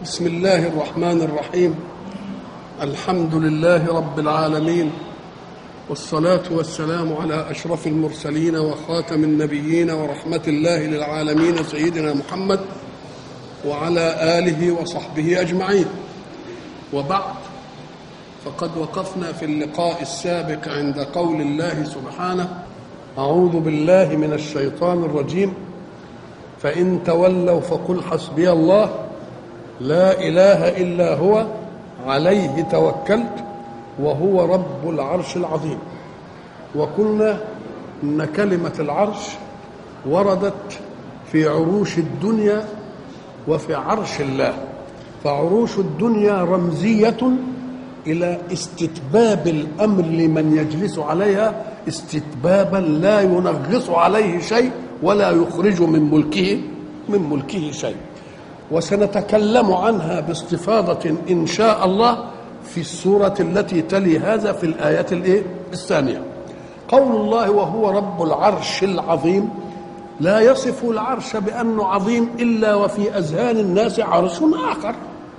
بسم الله الرحمن الرحيم الحمد لله رب العالمين والصلاة والسلام على أشرف المرسلين وخاتم النبيين ورحمة الله للعالمين سيدنا محمد وعلى آله وصحبه أجمعين وبعد فقد وقفنا في اللقاء السابق عند قول الله سبحانه أعوذ بالله من الشيطان الرجيم فإن تولوا فقل حسبي الله لا اله الا هو عليه توكلت وهو رب العرش العظيم وقلنا ان كلمه العرش وردت في عروش الدنيا وفي عرش الله فعروش الدنيا رمزيه الى استتباب الامر لمن يجلس عليها استتبابا لا ينغص عليه شيء ولا يخرج من ملكه من ملكه شيء وسنتكلم عنها باستفاضة إن شاء الله في السورة التي تلي هذا في الآية الإيه؟ الثانية قول الله وهو رب العرش العظيم لا يصف العرش بأنه عظيم إلا وفي أذهان الناس عرش آخر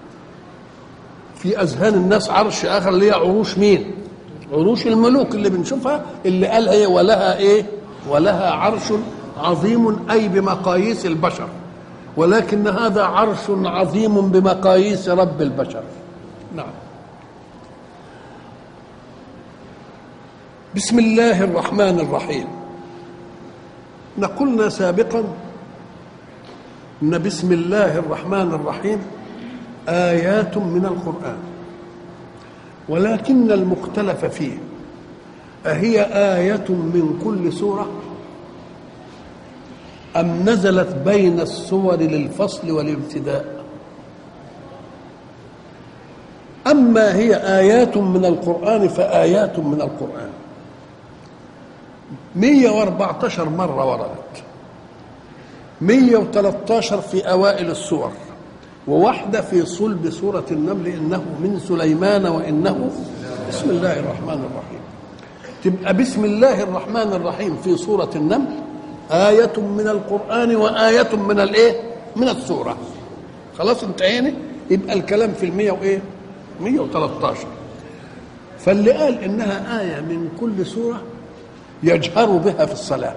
في أذهان الناس عرش آخر اللي هي عروش مين عروش الملوك اللي بنشوفها اللي قال ايه ولها ايه ولها عرش عظيم أي بمقاييس البشر ولكن هذا عرش عظيم بمقاييس رب البشر نعم بسم الله الرحمن الرحيم نقولنا سابقا ان بسم الله الرحمن الرحيم ايات من القران ولكن المختلف فيه اهي ايه من كل سوره أم نزلت بين الصور للفصل والابتداء أما هي آيات من القرآن فآيات من القرآن 114 مرة وردت 113 في أوائل السور وواحدة في صلب سورة النمل إنه من سليمان وإنه بسم الله الرحمن الرحيم تبقى بسم الله الرحمن الرحيم في سورة النمل آية من القرآن وآية من الإيه؟ من السورة. خلاص انتهينا؟ يبقى الكلام في المية وإيه؟ 113 فاللي قال إنها آية من كل سورة يجهر بها في الصلاة.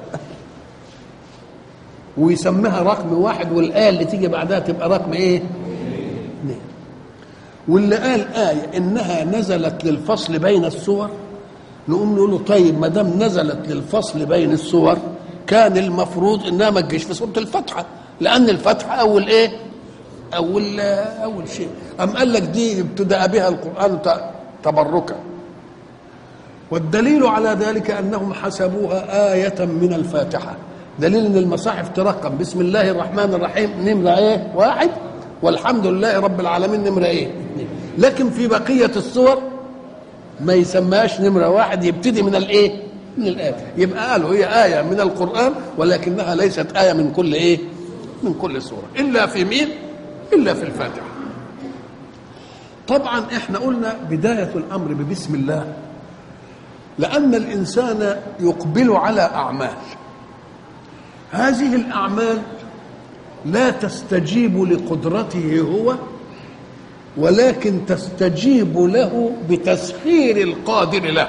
ويسميها رقم واحد والآية اللي تيجي بعدها تبقى رقم إيه؟ اثنين. واللي قال آية إنها نزلت للفصل بين السور نقوم نقول له طيب ما دام نزلت للفصل بين السور كان المفروض انها ما تجيش في سوره الفاتحه لان الفاتحه اول ايه؟ اول اول شيء ام قال لك دي ابتدا بها القران تبركا والدليل على ذلك انهم حسبوها آية من الفاتحة دليل ان المصاحف ترقم بسم الله الرحمن الرحيم نمرة ايه؟ واحد والحمد لله رب العالمين نمرة ايه؟ لكن في بقية الصور ما يسماش نمرة واحد يبتدي من الايه؟ من الآية يبقى قالوا هي آية من القرآن ولكنها ليست آية من كل إيه من كل سورة إلا في مين إلا في الفاتحة طبعا احنا قلنا بداية الأمر ببسم الله لأن الإنسان يقبل على أعمال هذه الأعمال لا تستجيب لقدرته هو ولكن تستجيب له بتسخير القادر له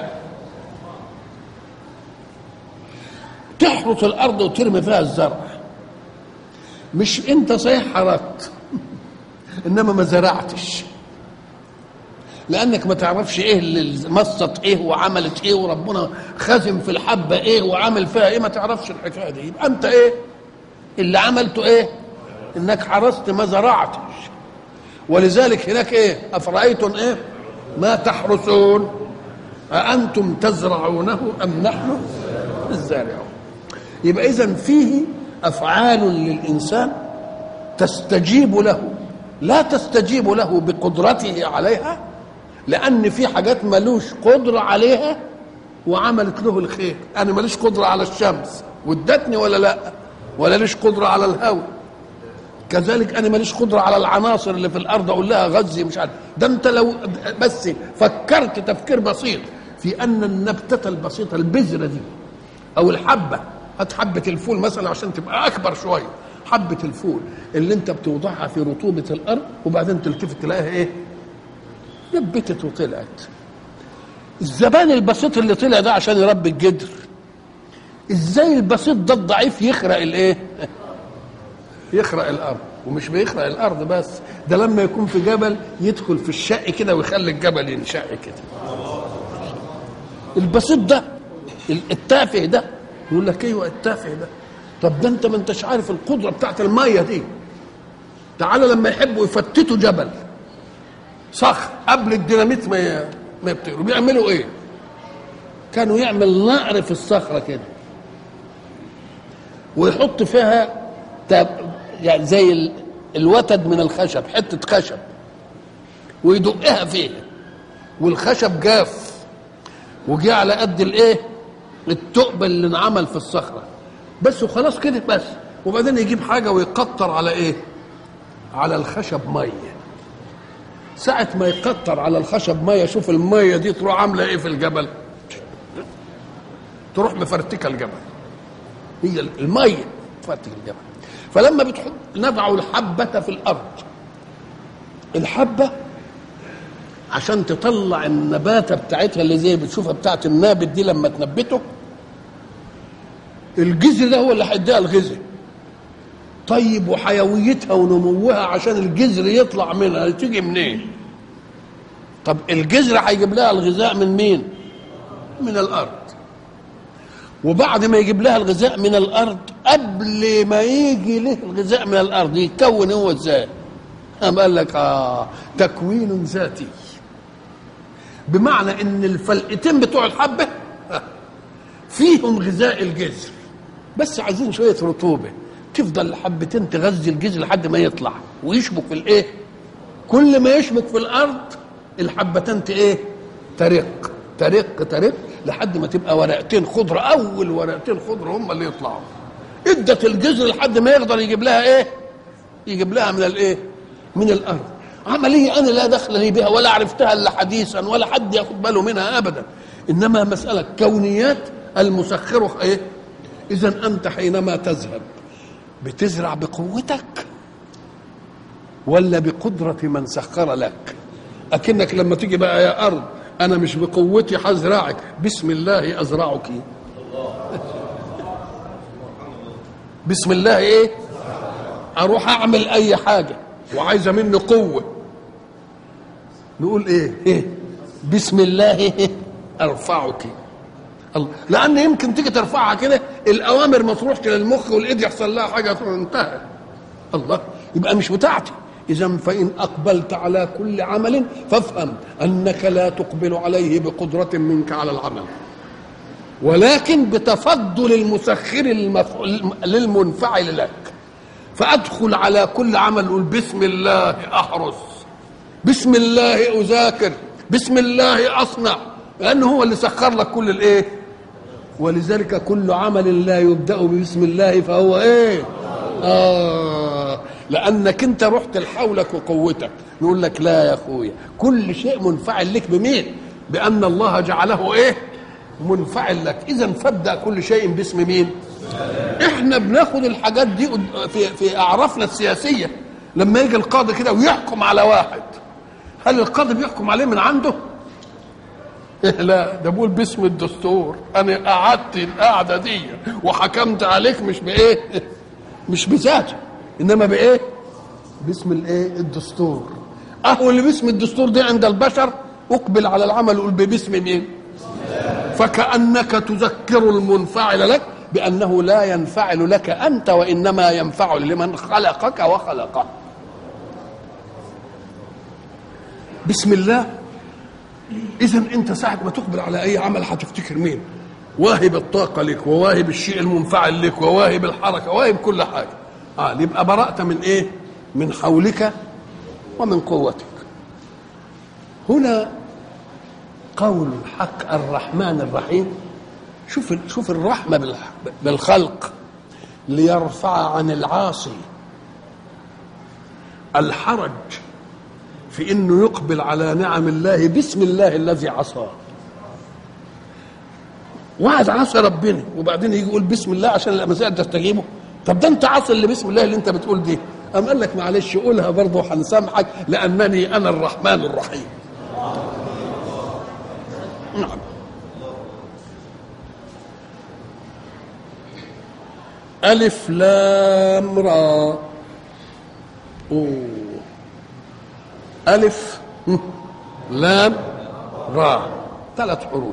تحرث الارض وترمي فيها الزرع مش انت صحيح حرثت انما ما زرعتش لانك ما تعرفش ايه اللي مصت ايه وعملت ايه وربنا خزم في الحبه ايه وعمل فيها ايه ما تعرفش الحكايه دي يبقى انت ايه اللي عملته ايه انك حرثت ما زرعتش ولذلك هناك ايه افرايتم ايه ما تحرثون أأنتم تزرعونه أم نحن الزارعون يبقى اذا فيه افعال للانسان تستجيب له لا تستجيب له بقدرته عليها لان في حاجات ملوش قدره عليها وعملت له الخير انا ماليش قدره على الشمس وادتني ولا لا ولا ليش قدره على الهواء كذلك انا ماليش قدره على العناصر اللي في الارض اقول لها غذي مش عارف ده انت لو بس فكرت تفكير بسيط في ان النبته البسيطه البذره دي او الحبه هات حبه الفول مثلا عشان تبقى اكبر شويه حبه الفول اللي انت بتوضعها في رطوبه الارض وبعدين تلتفت تلاقيها ايه نبتت وطلعت الزبان البسيط اللي طلع ده عشان يربي الجدر ازاي البسيط ده الضعيف يخرق الايه يخرق الارض ومش بيخرق الارض بس ده لما يكون في جبل يدخل في الشق كده ويخلي الجبل ينشق كده البسيط ده التافه ده يقول لك ايوه التافه ده طب ده انت ما انتش عارف القدره بتاعت الميه دي تعالى لما يحبوا يفتتوا جبل صخر قبل الديناميت ما ما يبتكروا بيعملوا ايه كانوا يعمل نقر في الصخره كده ويحط فيها يعني زي الوتد من الخشب حته خشب ويدقها فيها والخشب جاف وجه على قد الايه التقبل اللي انعمل في الصخره بس وخلاص كده بس وبعدين يجيب حاجه ويقطر على ايه على الخشب ميه ساعة ما يقطر على الخشب ميه شوف الميه دي تروح عامله ايه في الجبل تروح مفرتكه الجبل هي الميه تفرتك الجبل فلما بتحط نضع الحبة في الأرض الحبة عشان تطلع النباتة بتاعتها اللي زي بتشوفها بتاعت النابت دي لما تنبته الجذر ده هو اللي هيديها الغذاء طيب وحيويتها ونموها عشان الجذر يطلع منها تيجي منين طب الجذر هيجيب لها الغذاء من مين من الارض وبعد ما يجيب لها الغذاء من الارض قبل ما يجي له الغذاء من الارض يتكون هو ازاي قام قال لك اه تكوين ذاتي بمعنى ان الفلقتين بتوع الحبه فيهم غذاء الجذر بس عايزين شويه رطوبه تفضل الحبتين تغذي الجذر لحد ما يطلع ويشبك في الايه كل ما يشبك في الارض الحبتين ايه ترق ترق ترق لحد ما تبقى ورقتين خضره اول ورقتين خضره هم اللي يطلعوا ادت الجذر لحد ما يقدر يجيب لها ايه يجيب لها من الايه من الارض عمليه انا لا دخل لي بها ولا عرفتها الا حديثا ولا حد ياخد باله منها ابدا انما مساله كونيات المسخر ايه اذا انت حينما تذهب بتزرع بقوتك ولا بقدرة من سخر لك أكنك لما تيجي بقى يا أرض أنا مش بقوتي هزرعك بسم الله أزرعك بسم الله إيه أروح أعمل أي حاجة وعايزة مني قوة نقول إيه إيه بسم الله إيه أرفعك الله لأن يمكن تيجي ترفعها كده الأوامر ما تروحش للمخ والإيد يحصل لها حاجة تروح انتهى الله يبقى مش بتاعتي إذا فإن أقبلت على كل عمل فافهم أنك لا تقبل عليه بقدرة منك على العمل ولكن بتفضل المسخر المفعول للمنفعل لك فأدخل على كل عمل أقول بسم الله أحرس بسم الله أذاكر بسم الله أصنع لأنه هو اللي سخر لك كل الإيه ولذلك كل عمل لا يبدأ بسم الله فهو إيه آه لانك انت رحت لحولك وقوتك يقول لك لا يا اخويا كل شيء منفعل لك بمين بان الله جعله ايه منفعل لك اذا فابدا كل شيء باسم مين احنا بناخد الحاجات دي في في اعرافنا السياسيه لما يجي القاضي كده ويحكم على واحد هل القاضي بيحكم عليه من عنده لا ده بقول باسم الدستور انا قعدت القعده دي وحكمت عليك مش بايه مش بذاته انما بايه باسم الايه الدستور اهو اللي باسم الدستور دي عند البشر اقبل على العمل قول باسم مين فكانك تذكر المنفعل لك بانه لا ينفعل لك انت وانما ينفعل لمن خلقك وخلقه بسم الله اذا انت ساعه ما تقبل على اي عمل هتفتكر مين واهب الطاقه لك وواهب الشيء المنفعل لك وواهب الحركه وواهب كل حاجه اه يبقى برأت من ايه من حولك ومن قوتك هنا قول الحق الرحمن الرحيم شوف شوف الرحمه بالخلق ليرفع عن العاصي الحرج في انه يقبل على نعم الله باسم الله الذي عصاه واحد عصى ربنا وبعدين يجي يقول بسم الله عشان المسائل تستجيبه طب ده انت عاصي اللي بسم الله اللي انت بتقول دي قام قال لك معلش قولها برضه هنسامحك لانني انا الرحمن الرحيم نعم ألف لام را أوه. ألف لام را ثلاث حروف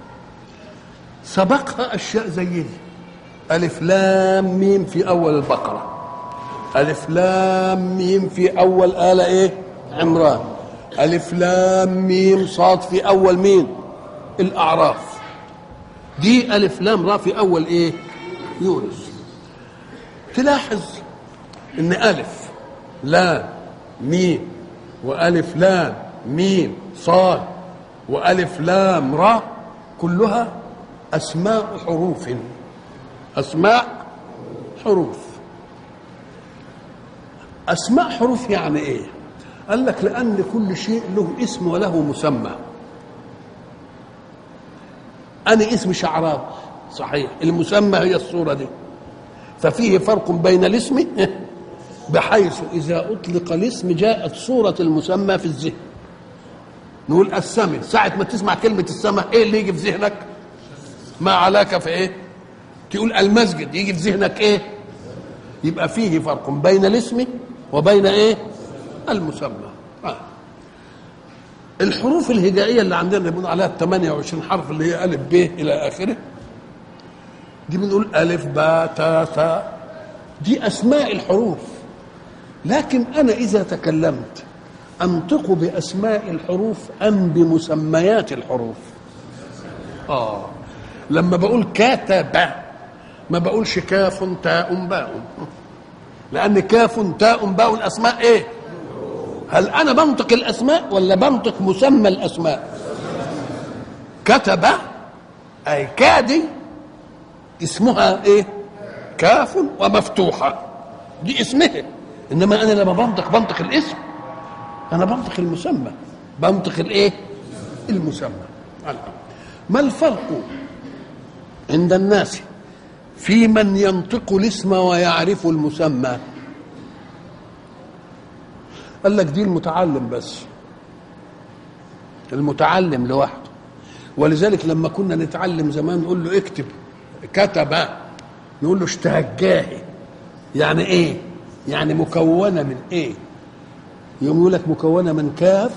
سبقها أشياء زي دي ألف لام ميم في أول البقرة ألف لام ميم في أول آلة إيه عمران ألف لام ميم صاد في أول مين الأعراف دي ألف لام را في أول إيه يونس تلاحظ إن ألف لام ميم وألف لام ميم صاد وألف لام را كلها أسماء حروف أسماء حروف أسماء حروف يعني إيه؟ قال لك لأن كل شيء له اسم وله مسمى أنا اسم شعراوي صحيح المسمى هي الصورة دي ففيه فرق بين الاسم بحيث إذا أطلق الاسم جاءت صورة المسمى في الذهن نقول السمع ساعة ما تسمع كلمة السمع إيه اللي يجي في ذهنك ما علاك في إيه تقول المسجد يجي في ذهنك إيه يبقى فيه فرق بين الاسم وبين إيه المسمى آه. الحروف الهجائية اللي عندنا اللي بنقول عليها 28 حرف اللي هي ألف ب إلى آخره دي بنقول ألف باء تاء ثاء دي أسماء الحروف لكن أنا إذا تكلمت أنطق بأسماء الحروف أم بمسميات الحروف آه لما بقول كتب ما بقولش كاف تاء باء لأن كاف تاء باء أسماء إيه هل أنا بنطق الأسماء ولا بنطق مسمى الأسماء كتب أي كادي اسمها إيه كاف ومفتوحة دي اسمها إنما أنا لما بنطق بنطق الاسم أنا بنطق المسمى بنطق الإيه المسمى ما الفرق عند الناس في من ينطق الاسم ويعرف المسمى قال لك دي المتعلم بس المتعلم لوحده ولذلك لما كنا نتعلم زمان نقول له اكتب كتب نقول له اشتهجاه يعني ايه يعني مكونه من ايه يوم يقول لك مكونه من كاف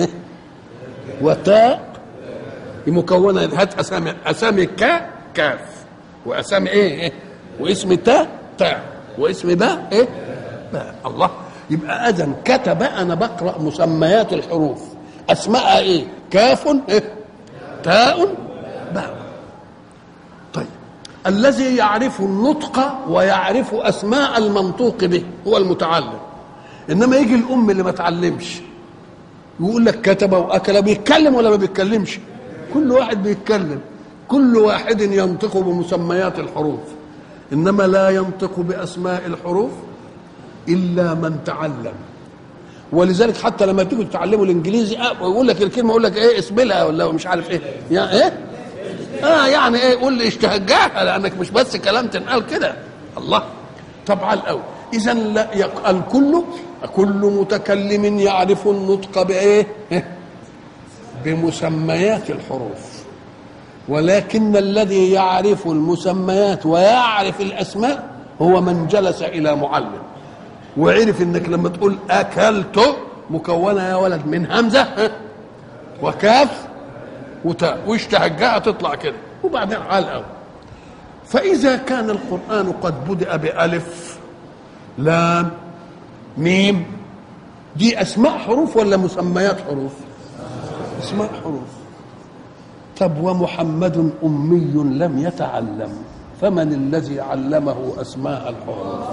وتاء مكونه هات اسامي اسامي كا كاف واسامي ايه, إيه؟ واسم تاء تاء واسم باء ايه باء الله يبقى اذا كتب انا بقرا مسميات الحروف اسماءها ايه كاف إيه؟ تاء باء طيب الذي يعرف النطق ويعرف اسماء المنطوق به هو المتعلم انما يجي الام اللي ما تعلمش يقول لك كتب واكل بيتكلم ولا ما بيتكلمش كل واحد بيتكلم كل واحد ينطق بمسميات الحروف انما لا ينطق باسماء الحروف الا من تعلم ولذلك حتى لما تيجوا تتعلموا الانجليزي اه يقول لك الكلمه يقول لك ايه اسمها ولا مش عارف ايه يعني ايه اه يعني ايه قول لي اشتهجاها لانك مش بس كلام تنقال كده الله طبعا الاول اذا لا يق... الكل كل متكلم يعرف النطق بايه بمسميات الحروف ولكن الذي يعرف المسميات ويعرف الاسماء هو من جلس الى معلم وعرف انك لما تقول اكلت مكونه يا ولد من همزه وكاف وتاء واشتهجاء تطلع كده وبعدين على الاول فاذا كان القران قد بدا بالف لام ميم دي اسماء حروف ولا مسميات حروف اسماء حروف طب ومحمد أمي لم يتعلم فمن الذي علمه أسماء الحروف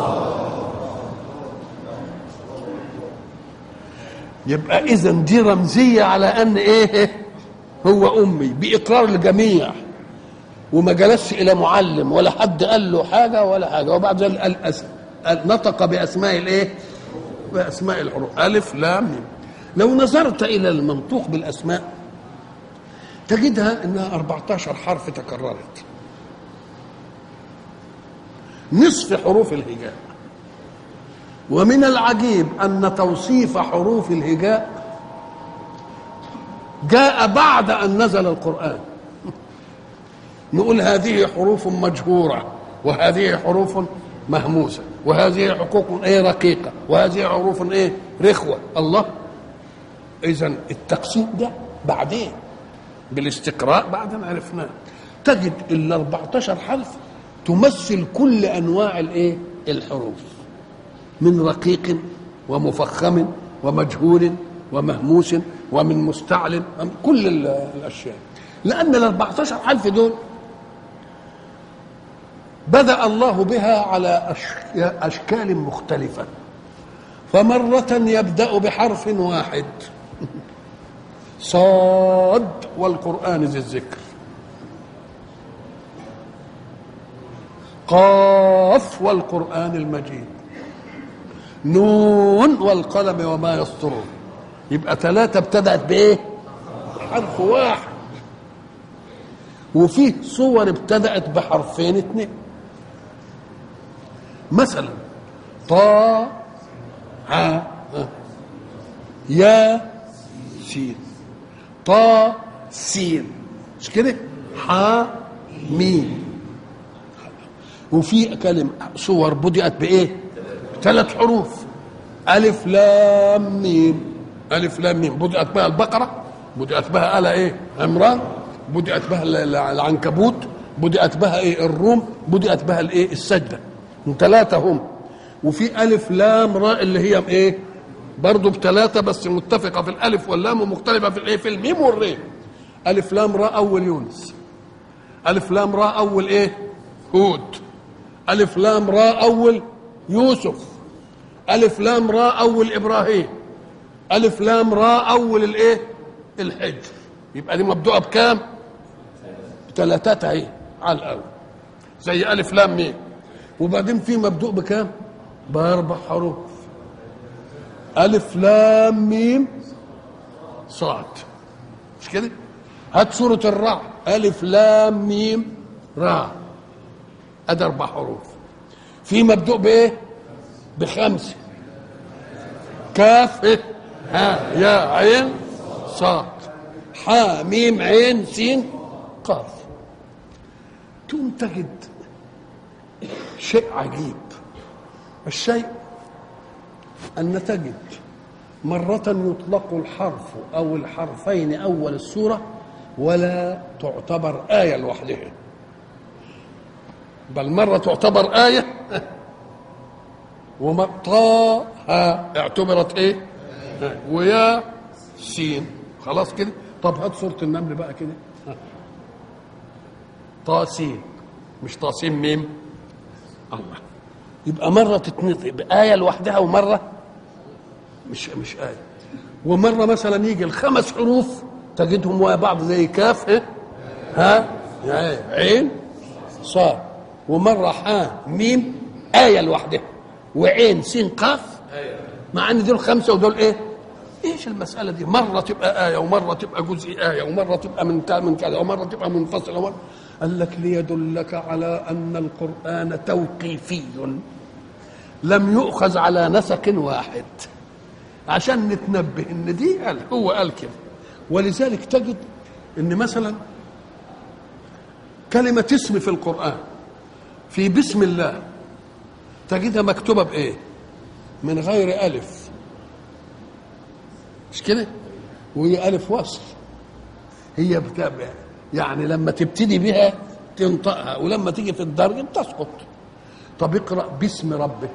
يبقى إذا دي رمزية على أن إيه هو أمي بإقرار الجميع وما جلسش إلى معلم ولا حد قال له حاجة ولا حاجة وبعد ذلك قال أس... نطق بأسماء الإيه بأسماء الحروف ألف لام ميم لو نظرت إلى المنطوق بالأسماء تجدها انها 14 حرف تكررت نصف حروف الهجاء ومن العجيب أن توصيف حروف الهجاء جاء بعد أن نزل القرآن نقول هذه حروف مجهورة وهذه حروف مهموسة وهذه حقوق ايه رقيقة وهذه حروف ايه رخوة الله إذا التقسيم ده بعدين بالاستقراء بعدين عرفناه تجد ال 14 حرف تمثل كل انواع الايه الحروف من رقيق ومفخم ومجهول ومهموس ومن مستعل كل الاشياء لان ال 14 حرف دول بدا الله بها على اشكال مختلفه فمره يبدا بحرف واحد صاد والقران ذي الذكر قاف والقرآن المجيد نون والقلم وما يسطرون يبقى ثلاثة ابتدأت بإيه؟ حرف واحد وفيه صور ابتدأت بحرفين اثنين مثلا طا ع يا سين طا سين مش كده؟ ح ميم وفي كلمة صور بدأت بإيه؟ ثلاث حروف ألف لام ميم ألف لام ميم بدأت بها البقرة بدأت بها آل إيه؟ عمران بدأت بها العنكبوت بدأت بها إيه؟ الروم بدأت بها الإيه؟ السجدة ثلاثة هم وفي ألف لام راء اللي هي إيه؟ برضه بثلاثة بس متفقة في الألف واللام ومختلفة في الإيه؟ في الميم والري ألف لام راء أول يونس ألف لام راء أول إيه؟ هود ألف لام راء أول يوسف ألف لام راء أول إبراهيم ألف لام راء أول الإيه؟ الحجر يبقى دي مبدوءة بكام؟ بثلاثات أهي على الأول زي ألف لام ميم وبعدين في مبدوء بكام؟ بأربع حروف ألف لام ميم صاد مش كده؟ هات سورة الرعد ألف لام ميم را ادي اربع حروف في مبدوء بايه بخمسه كاف إيه؟ ها يا عين صاد حا ميم عين سين قاف تقوم تجد شيء عجيب الشيء أن تجد مرة يطلق الحرف أو الحرفين أول السورة ولا تعتبر آية لوحدها بل مرة تعتبر آية وما طا ها اعتبرت ايه ويا سين خلاص كده طب هات صورة النمل بقى كده طا سين مش طا سين ميم الله يبقى مرة تتنطق بآية لوحدها ومرة مش مش آية ومرة مثلا يجي الخمس حروف تجدهم ويا بعض زي كاف إيه؟ ها عين صاد ومرة حاء ميم آية لوحدها وعين سين قاف مع ان دول خمسة ودول ايه؟ ايش المسألة دي؟ مرة تبقى آية ومرة تبقى جزء آية ومرة تبقى من من كذا ومرة تبقى منفصلة ومرة قال لك ليدلك على أن القرآن توقيفي لم يؤخذ على نسق واحد عشان نتنبه ان دي قال هو قال كده ولذلك تجد ان مثلا كلمة اسم في القرآن في بسم الله تجدها مكتوبة بإيه؟ من غير ألف مش كده؟ وهي ألف وصل هي بتابع يعني لما تبتدي بها تنطقها ولما تيجي في الدرج تسقط طب اقرأ باسم ربك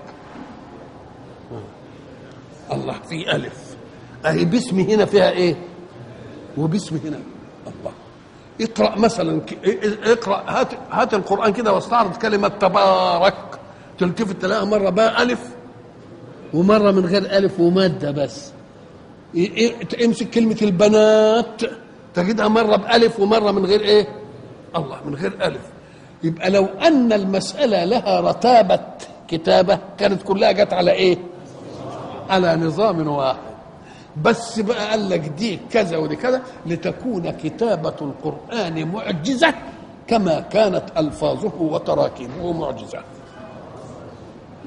الله في ألف أهي باسم هنا فيها إيه؟ وباسم هنا الله اقرا مثلا اقرا هات هات القران كده واستعرض كلمه تبارك تلتفت تلاقيها مره بقى الف ومره من غير الف وماده بس امسك كلمه البنات تجدها مره بالف ومره من غير ايه الله من غير الف يبقى لو ان المساله لها رتابه كتابه كانت كلها جت على ايه على نظام واحد بس بقى قال لك دي كذا ودي كذا لتكون كتابة القرآن معجزة كما كانت ألفاظه وتراكيبه معجزة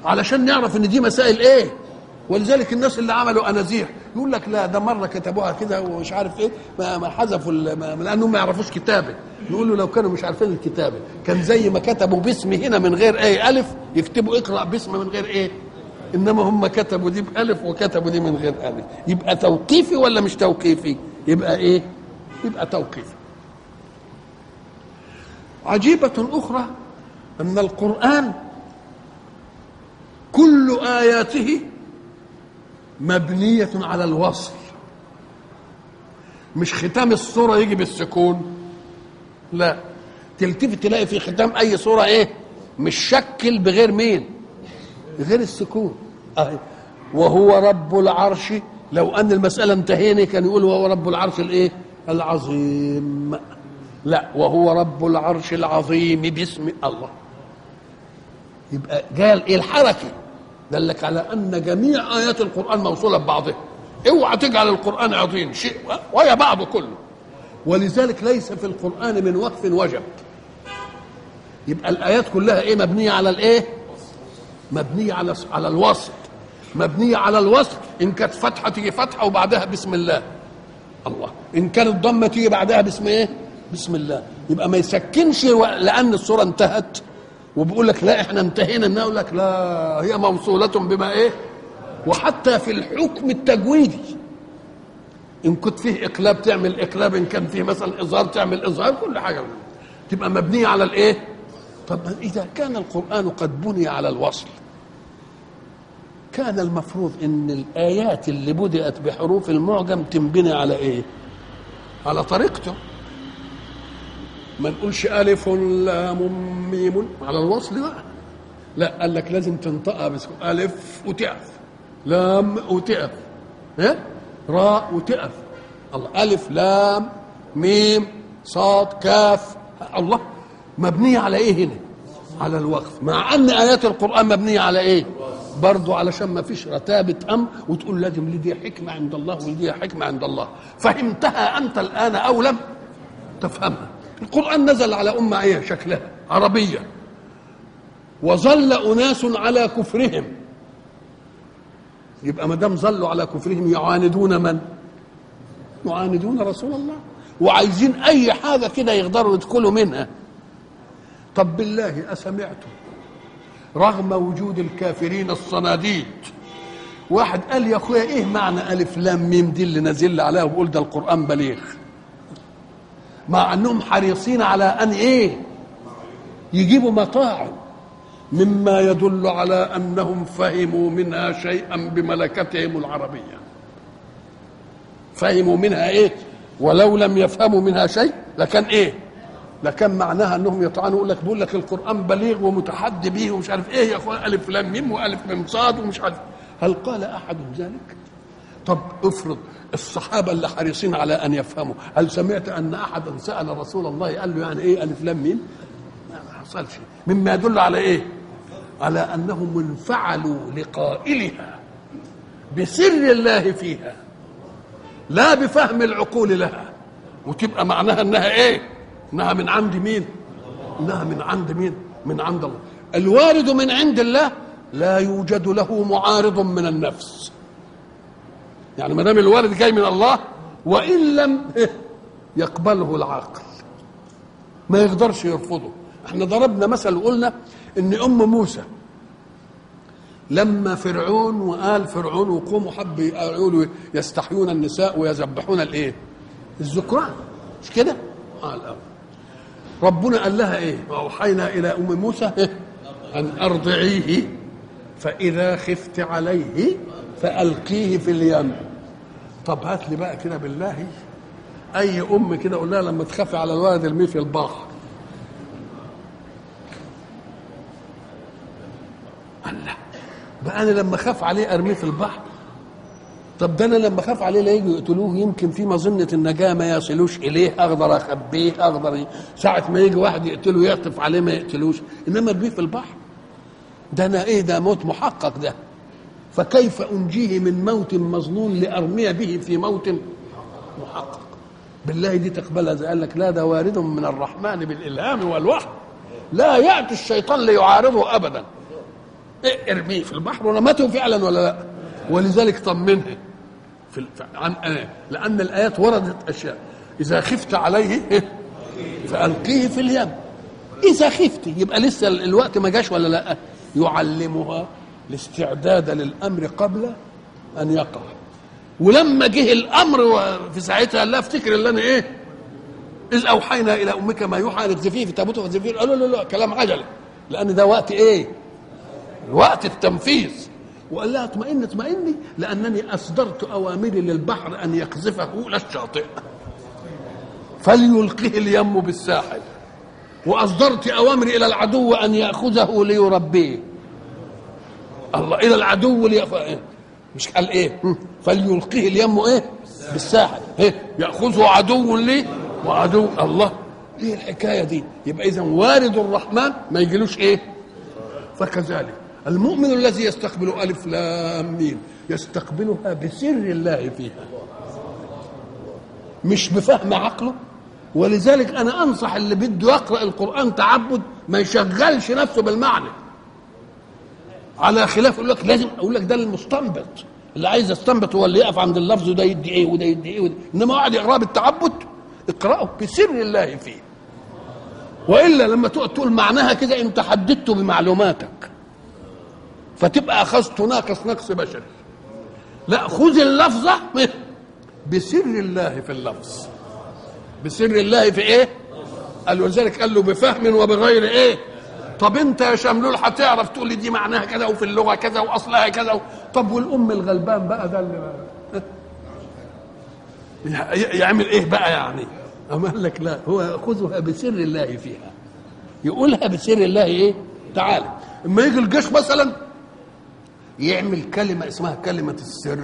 علشان نعرف ان دي مسائل ايه ولذلك الناس اللي عملوا انازيح يقول لك لا ده مره كتبوها كده ومش عارف ايه ما, ما حذفوا ال- ما- لانهم ما يعرفوش كتابه يقولوا لو كانوا مش عارفين الكتابه كان زي ما كتبوا باسم هنا من غير ايه الف يكتبوا اقرا باسم من غير ايه انما هم كتبوا دي بالف وكتبوا دي من غير الف يبقى توقيفي ولا مش توقيفي يبقى ايه يبقى توقيفي عجيبة أخرى أن القرآن كل آياته مبنية على الوصل مش ختام السورة يجي بالسكون لا تلتفت تلاقي في ختام أي سورة إيه مش شكل بغير مين بغير السكون أهي وهو رب العرش لو أن المسألة انتهينا كان يقول وهو رب العرش الإيه العظيم لا وهو رب العرش العظيم باسم الله يبقى قال ايه الحركه دلك على ان جميع ايات القران موصوله ببعضها اوعى تجعل القران عظيم شيء ويا بعضه كله ولذلك ليس في القران من وقف وجب يبقى الايات كلها ايه مبنيه على الايه مبنيه على على الوصل مبنيه على الوصل ان كانت فتحه تيجي فتحه وبعدها بسم الله الله ان كانت ضمه تيجي بعدها باسم ايه بسم الله يبقى ما يسكنش و- لان الصوره انتهت وبيقول لك لا احنا انتهينا انه يقول لك لا هي موصوله بما ايه وحتى في الحكم التجويدي ان كنت فيه اقلاب تعمل اقلاب ان كان فيه مثلا اظهار تعمل اظهار كل حاجه تبقى مبنيه على الايه طب اذا كان القران قد بني على الوصل كان المفروض ان الايات اللي بدات بحروف المعجم تنبني على ايه على طريقته ما نقولش الف لام ميم على الوصل بقى لا قال لك لازم تنطقها بس الف وتقف لام وتقف ها راء وتقف الله الف لام ميم صاد كاف الله مبنيه على ايه هنا على الوقف مع ان ايات القران مبنيه على ايه برضه علشان ما فيش رتابة أمر وتقول لازم لدي حكمة عند الله ولدي حكمة عند الله فهمتها أنت الآن أو لم تفهمها القرآن نزل على أمة إيه شكلها عربية وظل أناس على كفرهم يبقى ما دام ظلوا على كفرهم يعاندون من؟ يعاندون رسول الله وعايزين أي حاجة كده يقدروا يدخلوا منها طب بالله أسمعتم رغم وجود الكافرين الصناديد واحد قال يا اخويا ايه معنى الف لام ميم دي اللي نازل عليها وبقول ده القران بليغ مع انهم حريصين على ان ايه يجيبوا مطاعم مما يدل على انهم فهموا منها شيئا بملكتهم العربيه فهموا منها ايه ولو لم يفهموا منها شيء لكان ايه لكان معناها انهم يطعنوا يقول لك بيقول لك القران بليغ ومتحدي به ومش عارف ايه يا اخوان الف لام ميم والف ميم صاد ومش عارف هل قال احد ذلك؟ طب افرض الصحابه اللي حريصين على ان يفهموا هل سمعت ان احدا سال رسول الله قال له يعني ايه الف لام ميم؟ ما حصلش مما يدل على ايه؟ على انهم انفعلوا لقائلها بسر الله فيها لا بفهم العقول لها وتبقى معناها انها ايه؟ انها من عند مين؟ انها من عند مين؟ من عند الله. الوارد من عند الله لا يوجد له معارض من النفس. يعني ما دام الوارد جاي من الله وان لم يقبله العقل ما يقدرش يرفضه. احنا ضربنا مثل وقلنا ان ام موسى لما فرعون وقال فرعون وقوموا حب يقولوا يستحيون النساء ويذبحون الايه؟ الذكران مش كده؟ آه الأول. ربنا قال لها ايه واوحينا الى ام موسى إيه؟ ان ارضعيه فاذا خفت عليه فالقيه في اليم طب هات لي بقى كده بالله اي ام كده قول لها لما تخافي على الولد ارميه في البحر الله بقى انا لما اخاف عليه ارميه في البحر طب ده انا لما اخاف عليه لا يجوا يقتلوه يمكن في مظنه النجاه ما يصلوش اليه اقدر اخبيه اقدر ي- ساعه ما يجي واحد يقتله يعطف عليه ما يقتلوش انما ارميه في البحر ده انا ايه ده موت محقق ده فكيف انجيه من موت مظنون لارمي به في موت محقق بالله دي تقبلها زي قال لك لا ده وارد من الرحمن بالالهام والوحي لا ياتي الشيطان ليعارضه ابدا إيه ارميه في البحر ورمته فعلا ولا لا ولذلك طمنها في ال- عن آية لأن الآيات وردت أشياء إذا خفت عليه إيه؟ فألقيه في اليم إذا خفت يبقى لسه ال- الوقت ما جاش ولا لا يعلمها الاستعداد للأمر قبل أن يقع ولما جه الأمر و- في ساعتها قال لا افتكر اللي أنا إيه إذ أوحينا إلى أمك ما يوحى أن اقذفيه في تابوت فاقذفيه قالوا لا لا كلام عجلة لأن ده وقت إيه؟ وقت التنفيذ وقال لها اطمئن اطمئني لأنني أصدرت أوامري للبحر أن يقذفه إلى الشاطئ فليلقه اليم بالساحل وأصدرت أوامري إلى العدو أن يأخذه ليربيه الله إلى العدو لي... مش قال إيه هم. فليلقه اليم إيه بالساحل إيه؟ يأخذه عدو لي وعدو الله ايه الحكايه دي يبقى اذا وارد الرحمن ما يجيلوش ايه فكذلك المؤمن الذي يستقبل الف لام ميم يستقبلها بسر الله فيها مش بفهم عقله ولذلك انا انصح اللي بده يقرا القران تعبد ما يشغلش نفسه بالمعنى على خلاف يقول لك لازم اقول لك ده المستنبط اللي عايز يستنبط هو اللي يقف عند اللفظ وده يدي ايه وده يدي ايه وده. انما قاعد يقراه بالتعبد اقراه بسر الله فيه والا لما تقعد تقول معناها كده انت حددته بمعلوماتك فتبقى اخذت ناقص نقص بشري لا خذ اللفظه بسر الله في اللفظ بسر الله في ايه قال ولذلك قال له بفهم وبغير ايه طب انت يا شملول هتعرف تقول لي دي معناها كذا وفي اللغه كذا واصلها كذا و... طب والام الغلبان بقى ده اللي يعمل ايه بقى يعني أما قال لك لا هو ياخذها بسر الله فيها يقولها بسر الله ايه تعالى اما يجي الجيش مثلا يعمل كلمه اسمها كلمه السر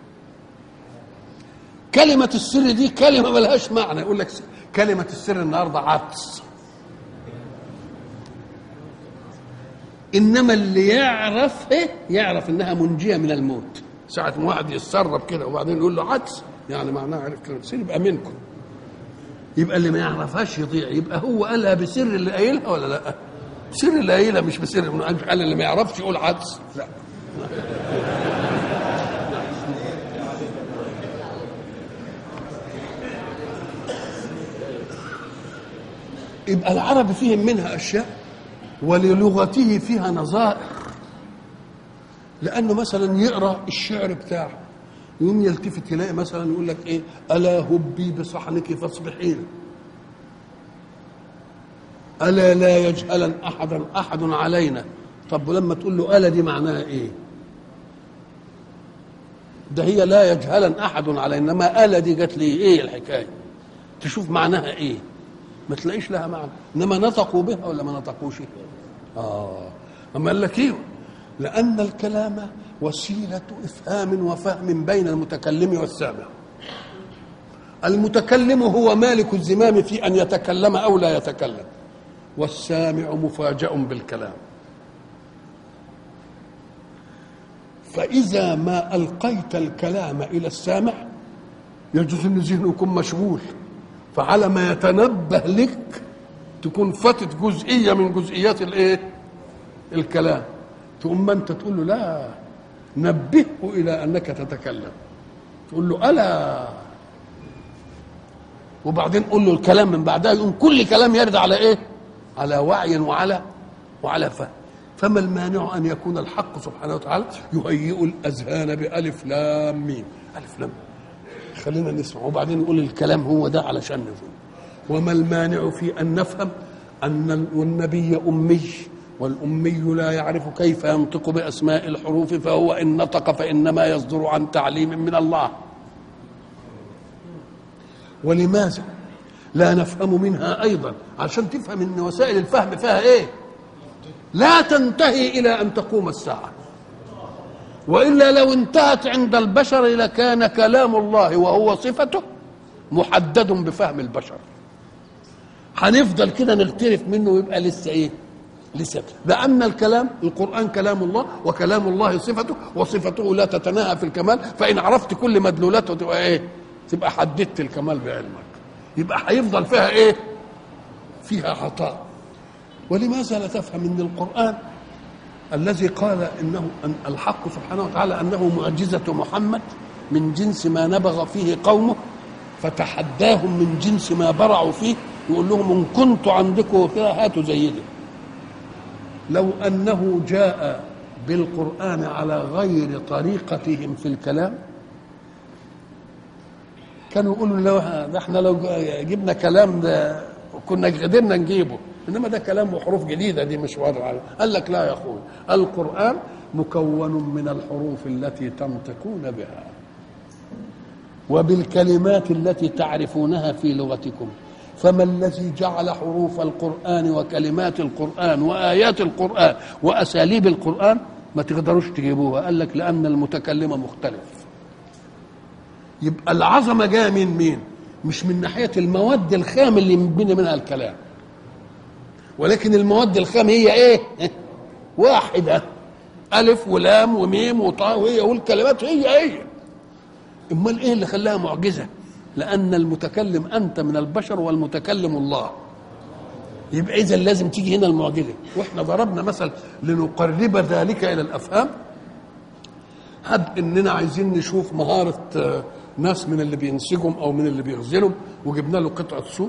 كلمة السر دي كلمة ملهاش معنى يقول لك كلمة السر النهاردة عطس إنما اللي يعرف إيه يعرف إنها منجية من الموت ساعة ما واحد يتسرب كده وبعدين يقول له عطس يعني معناها عرف كلمة السر يبقى منكم يبقى اللي ما يعرفهاش يضيع يبقى هو قالها بسر اللي قايلها ولا لا؟ سر اللي قايلها مش بسر قال اللي ما يعرفش يقول عطس لا يبقى العرب فيهم منها اشياء وللغته فيها نظائر لانه مثلا يقرا الشعر بتاعه يقوم يلتفت يلاقي مثلا يقول لك ايه الا هبي بصحنك فاصبحين الا لا يجهلا احدا احد علينا طب ولما تقول له الا دي معناها ايه ده هي لا يجهلا احد علينا انما الا دي جت لي ايه الحكايه تشوف معناها ايه ما تلاقيش لها معنى انما نطقوا بها ولا ما نطقوش اه اما قال لك ايه لان الكلام وسيله افهام وفهم بين المتكلم والسامع المتكلم هو مالك الزمام في ان يتكلم او لا يتكلم والسامع مفاجأ بالكلام فإذا ما ألقيت الكلام إلى السامع يجوز أن ذهنه يكون مشغول فعلى ما يتنبه لك تكون فاتت جزئيه من جزئيات الايه الكلام تقوم ما انت تقول له لا نبهه الى انك تتكلم تقول له الا وبعدين قول له الكلام من بعدها يقوم كل كلام يرد على ايه على وعي وعلى وعلى فهم فما المانع ان يكون الحق سبحانه وتعالى يهيئ الاذهان بالف لام ميم الف لام خلينا نسمع وبعدين نقول الكلام هو ده علشان نفهم وما المانع في ان نفهم ان النبي امي والامي لا يعرف كيف ينطق باسماء الحروف فهو ان نطق فانما يصدر عن تعليم من الله ولماذا لا نفهم منها ايضا عشان تفهم ان وسائل الفهم فيها ايه لا تنتهي الى ان تقوم الساعه والا لو انتهت عند البشر لكان كلام الله وهو صفته محدد بفهم البشر هنفضل كده نغترف منه ويبقى لسه ايه لسه لان الكلام القران كلام الله وكلام الله صفته وصفته لا تتناهى في الكمال فان عرفت كل مدلولاته تبقى ايه تبقى حددت الكمال بعلمك يبقى هيفضل فيها ايه فيها عطاء ولماذا لا تفهم ان القران الذي قال انه أن الحق سبحانه وتعالى انه معجزه محمد من جنس ما نبغ فيه قومه فتحداهم من جنس ما برعوا فيه يقول لهم ان كنت عندكم كده هاتوا زي ده لو انه جاء بالقران على غير طريقتهم في الكلام كانوا يقولوا لو ده احنا لو جبنا كلام ده كنا قدرنا نجيبه انما ده كلام وحروف جديده دي مش واضحه قال لك لا يا اخوي القران مكون من الحروف التي تنطقون بها وبالكلمات التي تعرفونها في لغتكم فما الذي جعل حروف القرآن وكلمات القرآن وآيات القرآن وأساليب القرآن ما تقدروش تجيبوها قال لك لأن المتكلم مختلف يبقى العظمة جاية من مين مش من ناحية المواد الخام اللي ينبني منها الكلام ولكن المواد الخام هي ايه واحدة ألف ولام وميم وطاء وهي والكلمات هي هي امال ايه اللي خلاها معجزه لان المتكلم انت من البشر والمتكلم الله يبقى اذا لازم تيجي هنا المعجزه واحنا ضربنا مثل لنقرب ذلك الى الافهام هب اننا عايزين نشوف مهاره ناس من اللي بينسجهم او من اللي بيغزلهم وجبنا له قطعه صوف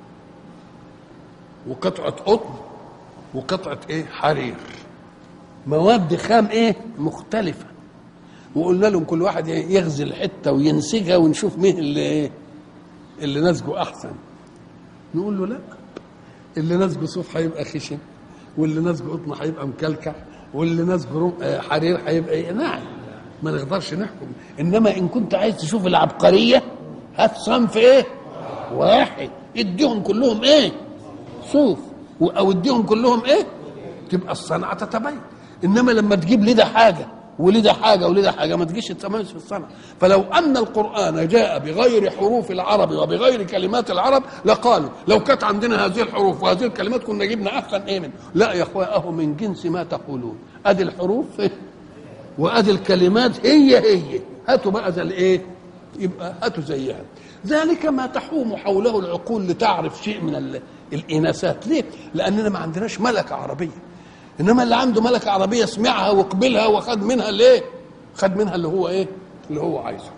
وقطعه قطن وقطعه ايه حرير مواد خام ايه مختلفه وقلنا لهم كل واحد يغزل حته وينسجها ونشوف مين اللي ايه اللي نسجه احسن نقول له لا اللي نسجه صوف هيبقى خشن واللي نسجه قطن هيبقى مكلكع واللي نسجه حرير هيبقى ايه نعم ما نقدرش نحكم انما ان كنت عايز تشوف العبقريه هات صنف ايه واحد اديهم كلهم ايه صوف او اديهم كلهم ايه تبقى الصنعه تتبين انما لما تجيب لي ده حاجه ولده حاجه ولده حاجه ما تجيش التميز في الصنعه فلو ان القران جاء بغير حروف العرب وبغير كلمات العرب لقالوا لو كانت عندنا هذه الحروف وهذه الكلمات كنا جبنا احسن ايه من لا يا اخويا اهو من جنس ما تقولون ادي الحروف وادي الكلمات هي هي هاتوا بقى زي الايه يبقى هاتوا زيها ذلك ما تحوم حوله العقول لتعرف شيء من الاناثات ليه لاننا ما عندناش ملكه عربيه انما اللي عنده ملكه عربيه سمعها وقبلها وخد منها الايه خد منها اللي هو ايه اللي هو عايزه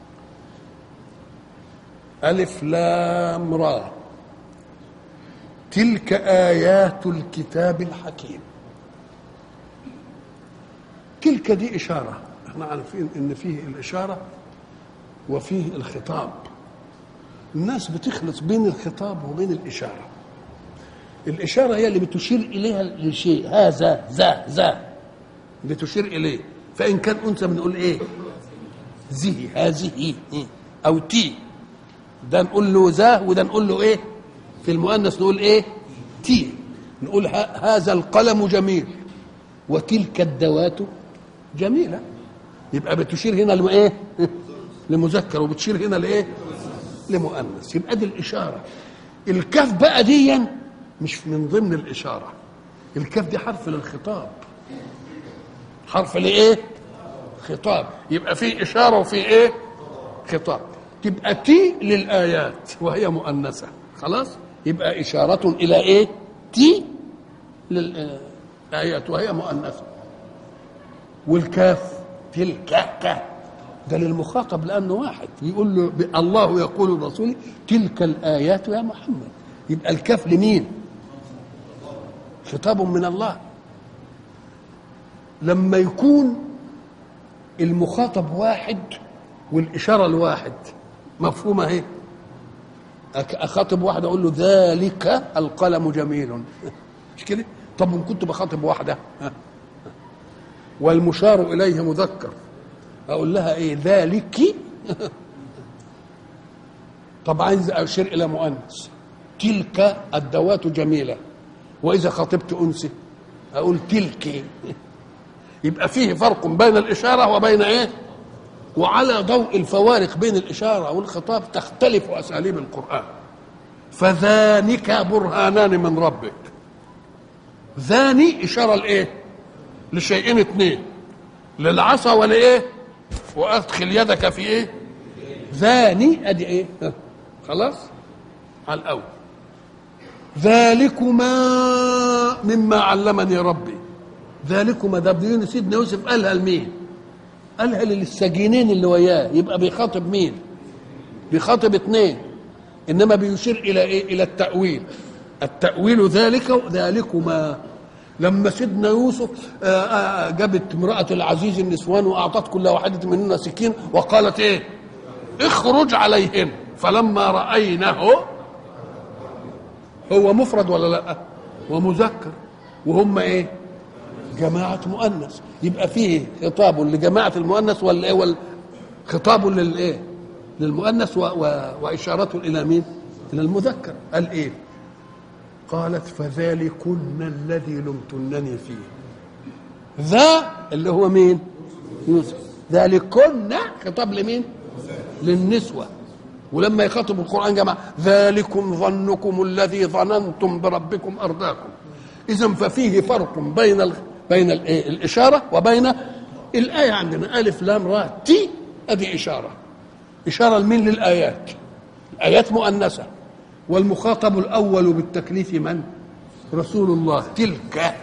الف لام را تلك ايات الكتاب الحكيم تلك دي اشاره احنا عارفين ان فيه الاشاره وفيه الخطاب الناس بتخلط بين الخطاب وبين الاشاره الإشارة هي اللي بتشير إليها لشيء هذا ذا ذا بتشير إليه فإن كان أنثى بنقول إيه؟ زه هذه أو تي ده نقول له ذا وده نقول له إيه؟ في المؤنث نقول إيه؟ تي نقول هذا القلم جميل وتلك الدوات جميلة يبقى بتشير هنا لإيه؟ لمذكر وبتشير هنا لإيه؟ لمؤنث يبقى دي الإشارة الكاف بقى ديًا مش من ضمن الإشارة الكاف دي حرف للخطاب حرف لإيه؟ خطاب يبقى في إشارة وفي إيه؟ خطاب تبقى تي للآيات وهي مؤنثة خلاص؟ يبقى إشارة إلى إيه؟ تي للآيات وهي مؤنثة والكاف تلك كاف ده للمخاطب لأنه واحد يقول له الله يقول لرسوله تلك الآيات يا محمد يبقى الكاف لمين؟ خطاب من الله لما يكون المخاطب واحد والإشارة الواحد مفهومة اهي أخاطب واحد أقول له ذلك القلم جميل مش كده؟ طب إن كنت بخاطب واحدة والمشار إليه مذكر أقول لها إيه ذلك طب عايز أشير إلى مؤنث تلك الدوات جميله واذا خاطبت انثى اقول تلك يبقى فيه فرق بين الاشاره وبين ايه وعلى ضوء الفوارق بين الاشاره والخطاب تختلف اساليب القران فذانك برهانان من ربك ذاني اشاره لايه لشيئين اثنين للعصا ولايه وادخل يدك في ايه ذاني ادي ايه خلاص على الاول ذلكما مما علمني ربي ذلكما ده بدين سيدنا يوسف قالها لمين قالها للسجينين اللي وياه يبقى بيخاطب مين بيخاطب اثنين انما بيشير الى ايه الى التاويل التاويل ذلك ذلكما لما سيدنا يوسف آه، آه، جابت امراه العزيز النسوان واعطت كل واحده منهن سكين وقالت ايه اخرج عليهن فلما راينه هو مفرد ولا لا ومذكر وهم ايه جماعة مؤنث يبقى فيه خطاب لجماعة المؤنث ولا ايه ولا خطاب للايه للمؤنث و... و... وإشارته إلى مين إلى المذكر قال ايه قالت فذلكن الذي لمتنني فيه ذا اللي هو مين يوسف ذلكن خطاب لمين للنسوة ولما يخاطب القرآن جماعة ذلكم ظنكم الذي ظننتم بربكم أرداكم إذا ففيه فرق بين ال... بين الإيه؟ الإشارة وبين الآية عندنا ألف لام راء تي أدي إشارة إشارة لمين للآيات الآيات مؤنثة والمخاطب الأول بالتكليف من رسول الله تلك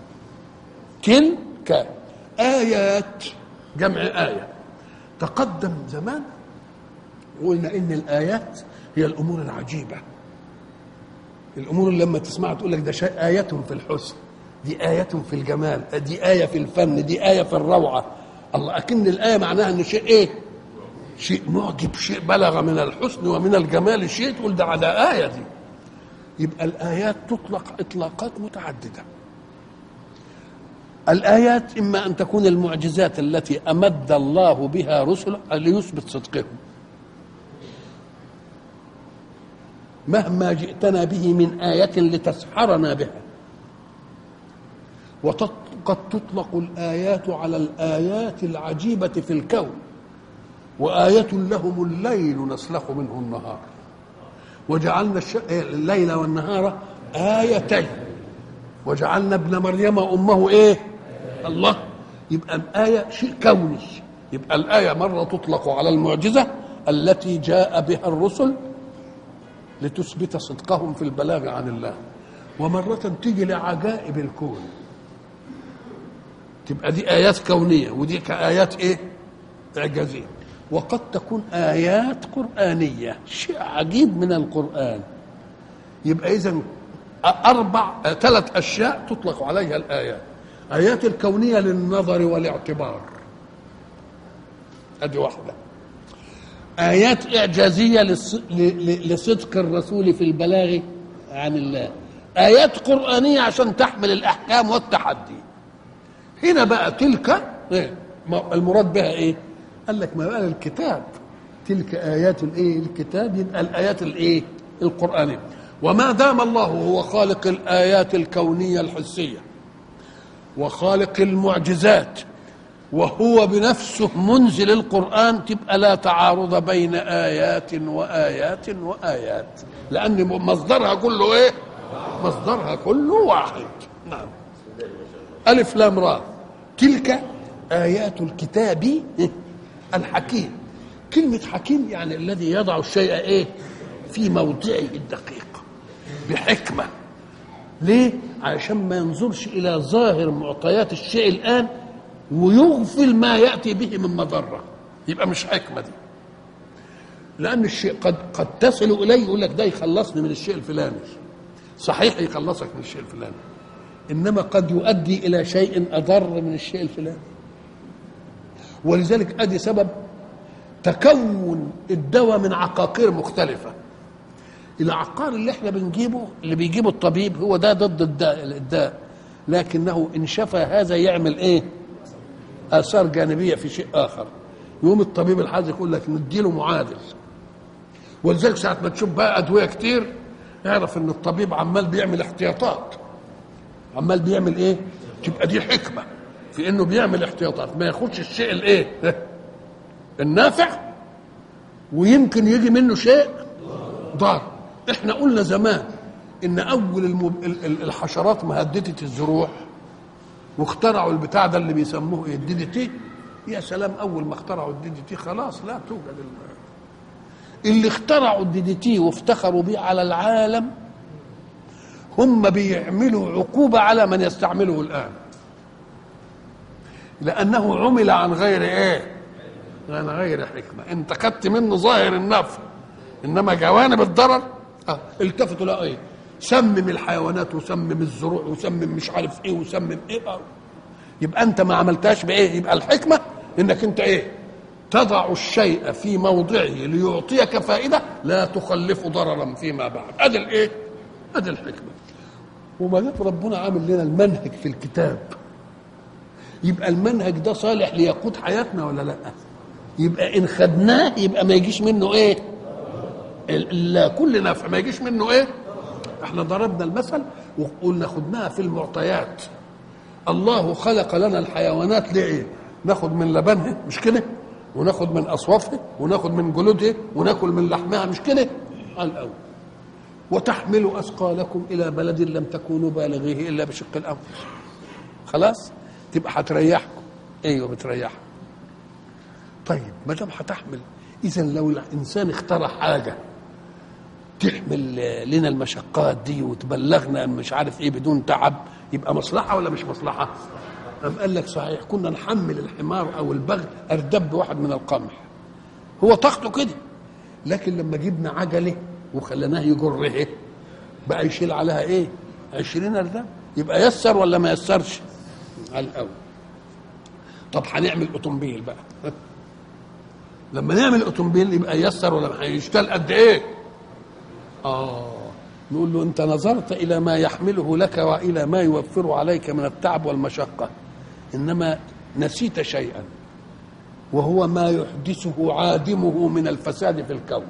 تلك آيات جمع آية تقدم زمان وقلنا إن الآيات هي الأمور العجيبة الأمور اللي لما تسمعها تقول لك ده شيء آية في الحسن دي آية في الجمال دي آية في الفن دي آية في الروعة الله أكن الآية معناها إن شيء إيه شيء معجب شيء بلغ من الحسن ومن الجمال شيء تقول ده على آية دي يبقى الآيات تطلق إطلاقات متعددة الآيات إما أن تكون المعجزات التي أمد الله بها رسله ليثبت صدقهم مهما جئتنا به من آية لتسحرنا بها وقد تطلق الآيات على الآيات العجيبة في الكون وآية لهم الليل نسلخ منه النهار وجعلنا الليل والنهار آيتين وجعلنا ابن مريم أمه إيه الله يبقى الآية شيء كوني يبقى الآية مرة تطلق على المعجزة التي جاء بها الرسل لتثبت صدقهم في البلاغ عن الله ومرة تيجي لعجائب الكون تبقى دي آيات كونية ودي كآيات إيه إعجازية وقد تكون آيات قرآنية شيء عجيب من القرآن يبقى إذا أربع ثلاث أشياء تطلق عليها الآيات آيات الكونية للنظر والاعتبار أدي واحدة آيات إعجازية لصدق الرسول في البلاغ عن الله آيات قرآنية عشان تحمل الأحكام والتحدي هنا بقى تلك إيه؟ المراد بها إيه قال لك ما بقى الكتاب تلك آيات الإيه الكتاب يبقى الآيات الإيه القرآنية وما دام الله هو خالق الآيات الكونية الحسية وخالق المعجزات وهو بنفسه منزل القرآن تبقى لا تعارض بين آيات وآيات وآيات لأن مصدرها كله إيه؟ مصدرها كله واحد نعم ألف لام را تلك آيات الكتاب الحكيم كلمة حكيم يعني الذي يضع الشيء إيه؟ في موضعه الدقيق بحكمة ليه؟ عشان ما ينظرش إلى ظاهر معطيات الشيء الآن ويغفل ما ياتي به من مضره يبقى مش حكمه دي لان الشيء قد قد تصل اليه يقول لك ده يخلصني من الشيء الفلاني صحيح يخلصك من الشيء الفلاني انما قد يؤدي الى شيء اضر من الشيء الفلاني ولذلك ادي سبب تكون الدواء من عقاقير مختلفه العقار اللي احنا بنجيبه اللي بيجيبه الطبيب هو ده ضد الداء, الداء لكنه ان شفى هذا يعمل ايه اثار جانبيه في شيء اخر يقوم الطبيب الحاج يقول لك نديله معادل ولذلك ساعه ما تشوف بقى ادويه كتير اعرف ان الطبيب عمال بيعمل احتياطات عمال بيعمل ايه تبقى دي حكمه في انه بيعمل احتياطات ما ياخدش الشيء الايه النافع ويمكن يجي منه شيء ضار احنا قلنا زمان ان اول الحشرات مهدده الزروع واخترعوا البتاع ده اللي بيسموه ايه الدي دي تي يا سلام اول ما اخترعوا الدي دي تي خلاص لا توجد اللي اخترعوا الدي دي تي وافتخروا بيه على العالم هم بيعملوا عقوبة على من يستعمله الآن لانه عمل عن غير ايه عن غير حكمه انت خدت منه ظاهر النفع انما جوانب الضرر اه التفتوا لا ايه سمم الحيوانات وسمم الزروع وسمم مش عارف ايه وسمم ايه آه. يبقى انت ما عملتهاش بايه يبقى الحكمه انك انت ايه تضع الشيء في موضعه ليعطيك فائده لا تخلف ضررا فيما بعد ادي الايه ادي الحكمه وما دام ربنا عامل لنا المنهج في الكتاب يبقى المنهج ده صالح ليقود حياتنا ولا لا يبقى ان خدناه يبقى ما يجيش منه ايه لا كل نفع ما يجيش منه ايه احنا ضربنا المثل وقلنا خدناها في المعطيات الله خلق لنا الحيوانات ليه ناخد من لبنها مش كده وناخد من اصوافها وناخد من جلودها وناكل من لحمها مش كده على الاول وتحملوا اثقالكم الى بلد لم تكونوا بالغيه الا بشق الانفس خلاص تبقى هتريحكم ايوه بتريحكم طيب ما دام هتحمل اذا لو الانسان اخترع حاجه تحمل لنا المشقات دي وتبلغنا مش عارف ايه بدون تعب يبقى مصلحه ولا مش مصلحه؟ أم قال لك صحيح كنا نحمل الحمار او البغل اردب واحد من القمح هو طاقته كده لكن لما جبنا عجله وخليناه يجره بقى يشيل عليها ايه؟ 20 اردب يبقى يسر ولا ما يسرش؟ على الاول طب هنعمل اوتومبيل بقى لما نعمل اوتومبيل يبقى يسر ولا هيشتغل قد ايه؟ اه نقول له انت نظرت الى ما يحمله لك والى ما يوفر عليك من التعب والمشقه انما نسيت شيئا وهو ما يحدثه عادمه من الفساد في الكون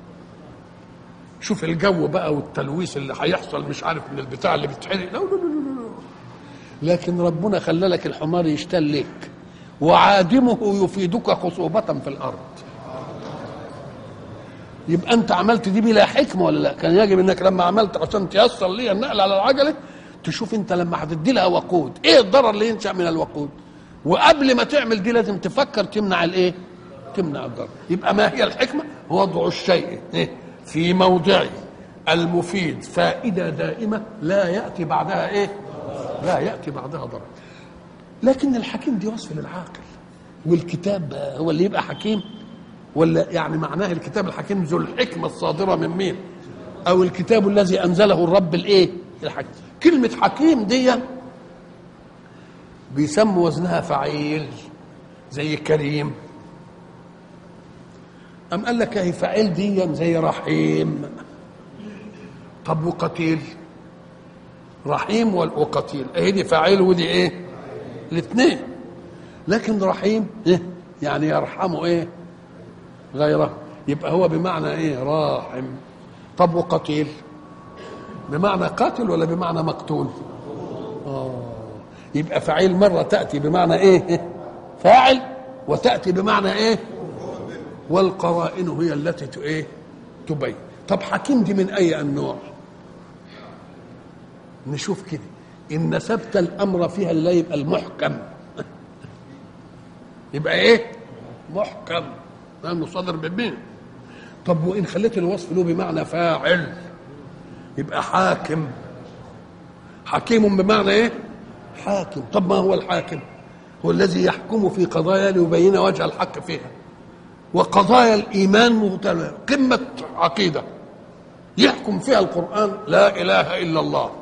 شوف الجو بقى والتلويث اللي هيحصل مش عارف من البتاع اللي بيتحرق لا لا لا لا لكن ربنا خلى لك الحمار يشتل لك وعادمه يفيدك خصوبة في الأرض يبقى أنت عملت دي بلا حكمة ولا لا كان يجب أنك لما عملت عشان تيسر لي النقل على العجلة تشوف أنت لما هتدي لها وقود إيه الضرر اللي ينشأ من الوقود وقبل ما تعمل دي لازم تفكر تمنع الإيه تمنع الضرر يبقى ما هي الحكمة وضع الشيء في موضعه المفيد فائدة دائمة لا يأتي بعدها إيه لا يأتي بعدها ضرر لكن الحكيم دي وصف للعاقل والكتاب هو اللي يبقى حكيم ولا يعني معناه الكتاب الحكيم ذو الحكمة الصادرة من مين أو الكتاب الذي أنزله الرب الإيه الحكيم كلمة حكيم دي بيسموا وزنها فعيل زي كريم أم قال لك هي فعيل دي زي رحيم طب وقتيل رحيم وقتيل اهي دي فاعل ودي ايه الاثنين لكن رحيم إيه؟ يعني يرحمه ايه غيره يبقى هو بمعنى ايه راحم طب وقتيل بمعنى قاتل ولا بمعنى مقتول اه يبقى فعيل مرة تأتي بمعنى ايه فاعل وتأتي بمعنى ايه والقرائن هي التي ايه تبين طب حكيم دي من اي النوع نشوف كده ان نسبت الامر فيها لا يبقى المحكم يبقى ايه محكم لانه صدر بمين طب وان خليت الوصف له بمعنى فاعل يبقى حاكم حكيم بمعنى ايه حاكم طب ما هو الحاكم هو الذي يحكم في قضايا ليبين وجه الحق فيها وقضايا الايمان مغتنمه قمه عقيده يحكم فيها القران لا اله الا الله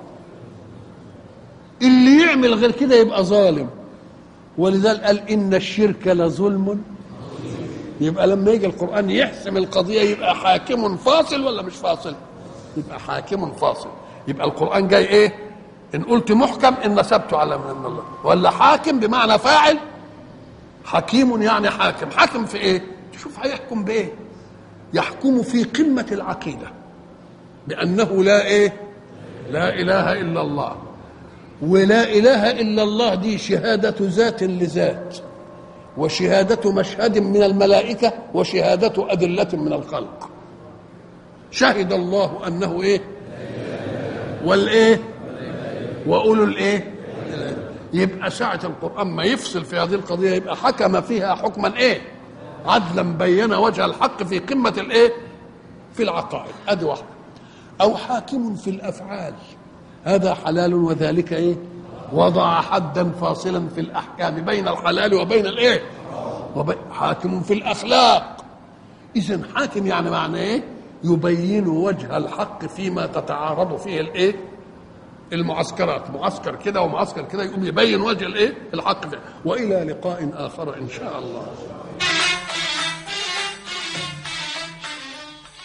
اللي يعمل غير كده يبقى ظالم ولذلك قال ان الشرك لظلم يبقى لما يجي القران يحسم القضيه يبقى حاكم فاصل ولا مش فاصل يبقى حاكم فاصل يبقى القران جاي ايه ان قلت محكم ان نسبته على من الله ولا حاكم بمعنى فاعل حكيم يعني حاكم حاكم في ايه تشوف هيحكم بايه يحكم في قمه العقيده بانه لا ايه لا اله الا الله ولا اله الا الله دي شهاده ذات لذات وشهاده مشهد من الملائكه وشهاده ادله من الخلق شهد الله انه ايه والايه واولو الايه يبقى ساعة القرآن ما يفصل في هذه القضية يبقى حكم فيها حكما ايه عدلا بين وجه الحق في قمة الايه في العقائد ادي واحدة او حاكم في الافعال هذا حلال وذلك ايه وضع حدا فاصلا في الاحكام بين الحلال وبين الايه وبي... حاكم في الاخلاق اذا حاكم يعني معنى ايه يبين وجه الحق فيما تتعارض فيه الايه المعسكرات معسكر كده ومعسكر كده يقوم يبين وجه الايه الحق فيه والى لقاء اخر ان شاء الله